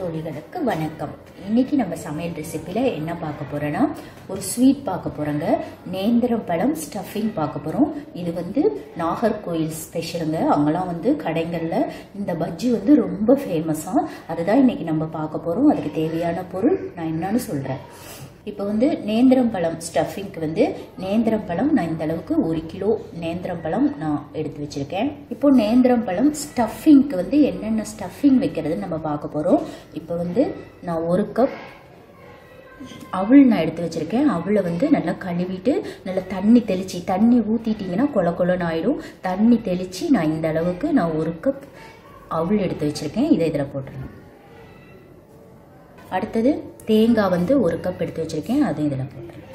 தோழிகளுக்கு வணக்கம் இன்னைக்கு நம்ம சமையல் ரெசிபியில் என்ன பார்க்க போறோன்னா ஒரு ஸ்வீட் பார்க்க போறோங்க நேந்திரம் பழம் ஸ்டஃபிங் பார்க்க போறோம் இது வந்து நாகர்கோயில் ஸ்பெஷலுங்க அங்கெல்லாம் வந்து கடைகளில் இந்த பஜ்ஜி வந்து ரொம்ப ஃபேமஸாக அதுதான் இன்னைக்கு நம்ம பார்க்க போறோம் அதுக்கு தேவையான பொருள் நான் என்னன்னு சொல்றேன் இப்போ வந்து நேந்திரம் பழம் ஸ்டஃபிங்க்கு வந்து நேந்திரம் பழம் நான் இந்த அளவுக்கு ஒரு கிலோ நேந்திரம் பழம் நான் எடுத்து வச்சிருக்கேன் இப்போ நேந்திரம் பழம் ஸ்டஃபிங்க்கு வந்து என்னென்ன ஸ்டஃபிங் வைக்கிறதுன்னு நம்ம பார்க்க போகிறோம் இப்போ வந்து நான் ஒரு கப் அவள் நான் எடுத்து வச்சிருக்கேன் அவளை வந்து நல்லா கழுவிட்டு நல்லா தண்ணி தெளித்து தண்ணி ஊற்றிட்டிங்கன்னா கொல கொலன்னு ஆயிடும் தண்ணி தெளித்து நான் இந்த அளவுக்கு நான் ஒரு கப் அவள் எடுத்து வச்சிருக்கேன் இதை இதில் போட்டுடலாம் அடுத்தது தேங்காய் வந்து ஒரு கப் எடுத்து வச்சிருக்கேன் அதையும் இதில் போட்டுறேன்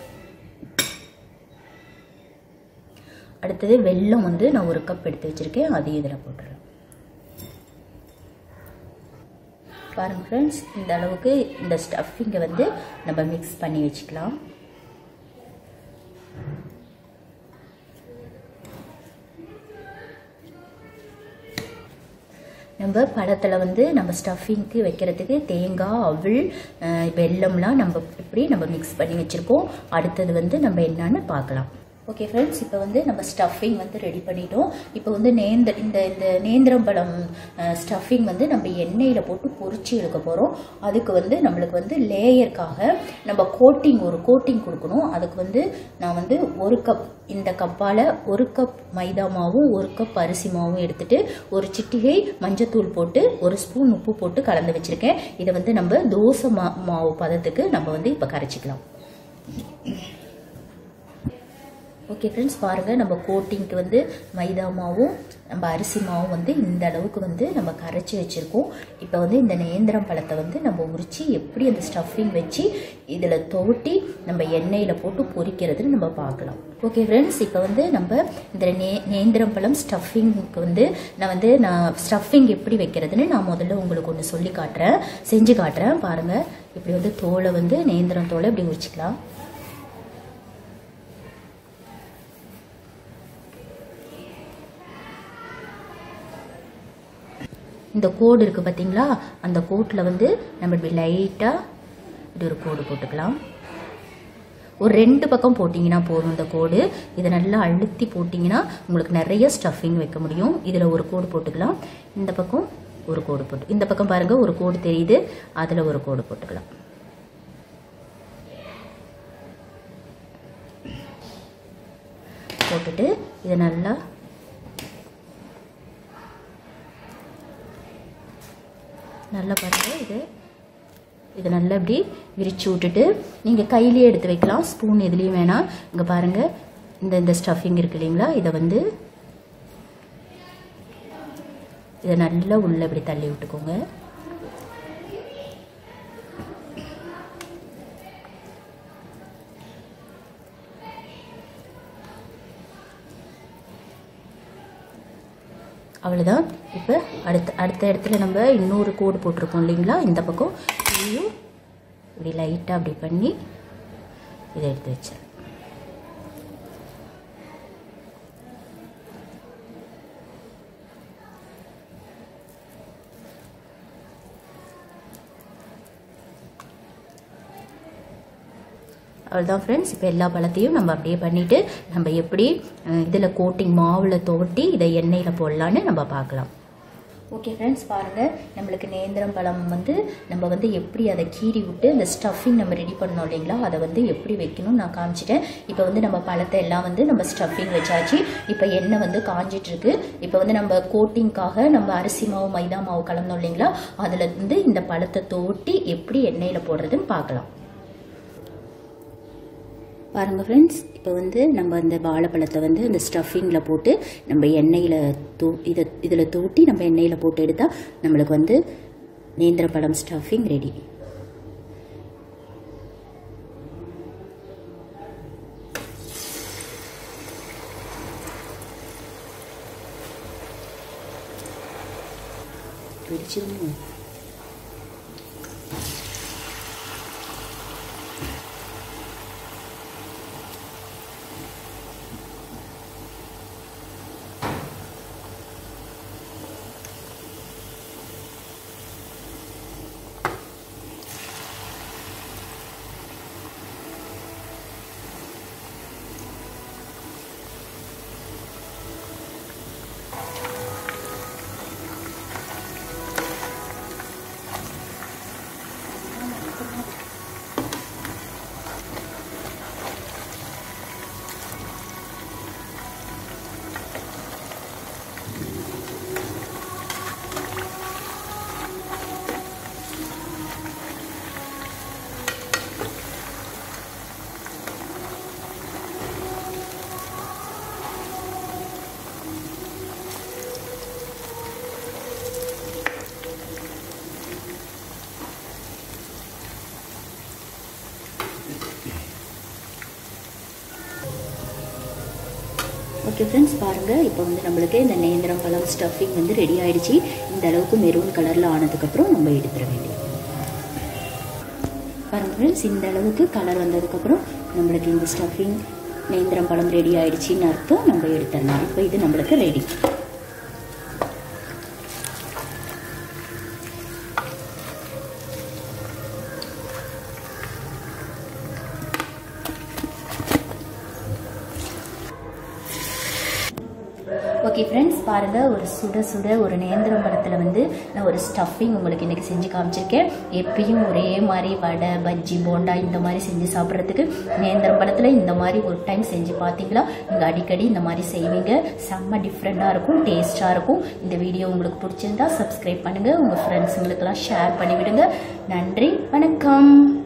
அடுத்தது வெல்லம் வந்து நான் ஒரு கப் எடுத்து வச்சிருக்கேன் அதையும் இதில் போட்டுறேன் பாருங்க ஃப்ரெண்ட்ஸ் இந்த அளவுக்கு இந்த ஸ்டஃபிங்கை வந்து நம்ம மிக்ஸ் பண்ணி வச்சுக்கலாம் நம்ம பழத்தில் வந்து நம்ம ஸ்டஃபிங்க்கு வைக்கிறதுக்கு தேங்காய் அவள் அஹ், வெல்லம்லாம் நம்ம இப்படி நம்ம மிக்ஸ் பண்ணி வச்சுருக்கோம் அடுத்தது வந்து நம்ம என்னன்னு பார்க்கலாம் ஓகே ஃப்ரெண்ட்ஸ் இப்போ வந்து நம்ம ஸ்டஃபிங் வந்து ரெடி பண்ணிட்டோம் இப்போ வந்து நேந்த இந்த இந்த நேந்திரம் பழம் ஸ்டஃபிங் வந்து நம்ம எண்ணெயில் போட்டு பொரிச்சு எடுக்க போகிறோம் அதுக்கு வந்து நம்மளுக்கு வந்து லேயருக்காக நம்ம கோட்டிங் ஒரு கோட்டிங் கொடுக்கணும் அதுக்கு வந்து நான் வந்து ஒரு கப் இந்த கப்பால் ஒரு கப் மைதா மாவும் ஒரு கப் அரிசி மாவும் எடுத்துட்டு ஒரு சிட்டிகை மஞ்சத்தூள் போட்டு ஒரு ஸ்பூன் உப்பு போட்டு கலந்து வச்சுருக்கேன் இதை வந்து நம்ம தோசை மா மாவு பதத்துக்கு நம்ம வந்து இப்போ கரைச்சிக்கலாம் ஓகே ஃப்ரெண்ட்ஸ் பாருங்கள் நம்ம கோட்டிங்க்கு வந்து மைதா மாவும் நம்ம அரிசி மாவும் வந்து இந்த அளவுக்கு வந்து நம்ம கரைச்சி வச்சுருக்கோம் இப்போ வந்து இந்த நேந்திரம் பழத்தை வந்து நம்ம உரித்து எப்படி அந்த ஸ்டஃபிங் வச்சு இதில் துவட்டி நம்ம எண்ணெயில் போட்டு பொரிக்கிறதுன்னு நம்ம பார்க்கலாம் ஓகே ஃப்ரெண்ட்ஸ் இப்போ வந்து நம்ம இந்த நே நேந்திரம் பழம் ஸ்டஃபிங்க்கு வந்து நான் வந்து நான் ஸ்டஃபிங் எப்படி வைக்கிறதுன்னு நான் முதல்ல உங்களுக்கு ஒன்று சொல்லி காட்டுறேன் செஞ்சு காட்டுறேன் பாருங்கள் இப்படி வந்து தோலை வந்து நேந்திரம் தோலை இப்படி உரிச்சிக்கலாம் இந்த கோடு இருக்குது பார்த்தீங்களா அந்த கோட்டில் வந்து நம்ம இப்படி லைட்டாக இப்படி ஒரு கோடு போட்டுக்கலாம் ஒரு ரெண்டு பக்கம் போட்டிங்கன்னா போதும் இந்த கோடு இதை நல்லா அழுத்தி போட்டிங்கன்னா உங்களுக்கு நிறைய ஸ்டஃபிங் வைக்க முடியும் இதில் ஒரு கோடு போட்டுக்கலாம் இந்த பக்கம் ஒரு கோடு போட்டு இந்த பக்கம் பாருங்கள் ஒரு கோடு தெரியுது அதில் ஒரு கோடு போட்டுக்கலாம் போட்டுட்டு இதை நல்லா நல்லா பாருங்கள் இது இது நல்லா இப்படி விரிச்சு விட்டுட்டு நீங்கள் கையிலேயே எடுத்து வைக்கலாம் ஸ்பூன் எதுலேயும் வேணாம் இங்கே பாருங்கள் இந்த இந்த ஸ்டஃபிங் இருக்கு இல்லைங்களா இதை வந்து இதை நல்லா உள்ளே இப்படி தள்ளி விட்டுக்கோங்க அவ்வளோதான் இப்போ அடுத்த அடுத்த இடத்துல நம்ம இன்னொரு கோடு போட்டிருக்கோம் இல்லைங்களா இந்த பக்கம் இதையும் இப்படி லைட்டாக அப்படி பண்ணி இதை எடுத்து வச்சேன் அவ்வளோதான் ஃப்ரெண்ட்ஸ் இப்போ எல்லா பழத்தையும் நம்ம அப்படியே பண்ணிவிட்டு நம்ம எப்படி இதில் கோட்டிங் மாவில் துவட்டி இதை எண்ணெயில் போடலான்னு நம்ம பார்க்கலாம் ஓகே ஃப்ரெண்ட்ஸ் பாருங்கள் நம்மளுக்கு நேந்திரம் பழம் வந்து நம்ம வந்து எப்படி அதை கீறி விட்டு இந்த ஸ்டஃபிங் நம்ம ரெடி பண்ணோம் இல்லைங்களா அதை வந்து எப்படி வைக்கணும்னு நான் காமிச்சிட்டேன் இப்போ வந்து நம்ம பழத்தை எல்லாம் வந்து நம்ம ஸ்டஃபிங் வச்சாச்சு இப்போ எண்ணெய் வந்து காஞ்சிட்ருக்கு இப்போ வந்து நம்ம கோட்டிங்க்காக நம்ம அரிசி மாவு மைதா மாவு கலந்தோம் இல்லைங்களா அதில் இருந்து இந்த பழத்தை தோட்டி எப்படி எண்ணெயில் போடுறதுன்னு பார்க்கலாம் பாருங்கள் ஃப்ரெண்ட்ஸ் இப்போ வந்து நம்ம அந்த வாழைப்பழத்தை வந்து அந்த ஸ்டஃபிங்கில் போட்டு நம்ம எண்ணெயில் தூ இதை இதில் தூட்டி நம்ம எண்ணெயில் போட்டு எடுத்தால் நம்மளுக்கு வந்து நேந்திர பழம் ஸ்டஃபிங் ரெடி பிடிச்சிருந்தோம் ஓகே ஃப்ரெண்ட்ஸ் பாருங்கள் இப்போ வந்து நம்மளுக்கு இந்த நேந்திரம் பழம் ஸ்டஃபிங் வந்து ரெடி ஆயிடுச்சு இந்த அளவுக்கு மெரூன் கலரில் ஆனதுக்கப்புறம் நம்ம எடுத்துட வேண்டியது பாருங்கள் ஃப்ரெண்ட்ஸ் இந்த அளவுக்கு கலர் வந்ததுக்கப்புறம் நம்மளுக்கு இந்த ஸ்டஃபிங் நேந்திரம் பழம் ரெடி ஆயிடுச்சின்னு அர்த்தம் நம்ம எடுத்துடலாம் இப்போ இது நம்மளுக்கு ரெடி ஓகே ஃப்ரெண்ட்ஸ் பாருங்கள் ஒரு சுட சுட ஒரு நேந்திரம் பழத்தில் வந்து நான் ஒரு ஸ்டஃபிங் உங்களுக்கு இன்றைக்கி செஞ்சு காமிச்சிருக்கேன் எப்பயும் ஒரே மாதிரி வடை பஜ்ஜி போண்டா இந்த மாதிரி செஞ்சு சாப்பிட்றதுக்கு நேந்திரம் பழத்தில் இந்த மாதிரி ஒரு டைம் செஞ்சு பார்த்தீங்களா நீங்கள் அடிக்கடி இந்த மாதிரி செய்வீங்க செம்ம டிஃப்ரெண்ட்டாக இருக்கும் டேஸ்ட்டாக இருக்கும் இந்த வீடியோ உங்களுக்கு பிடிச்சிருந்தா சப்ஸ்கிரைப் பண்ணுங்கள் உங்கள் ஃப்ரெண்ட்ஸுங்களுக்கெல்லாம் ஷேர் பண்ணிவிடுங்க நன்றி வணக்கம்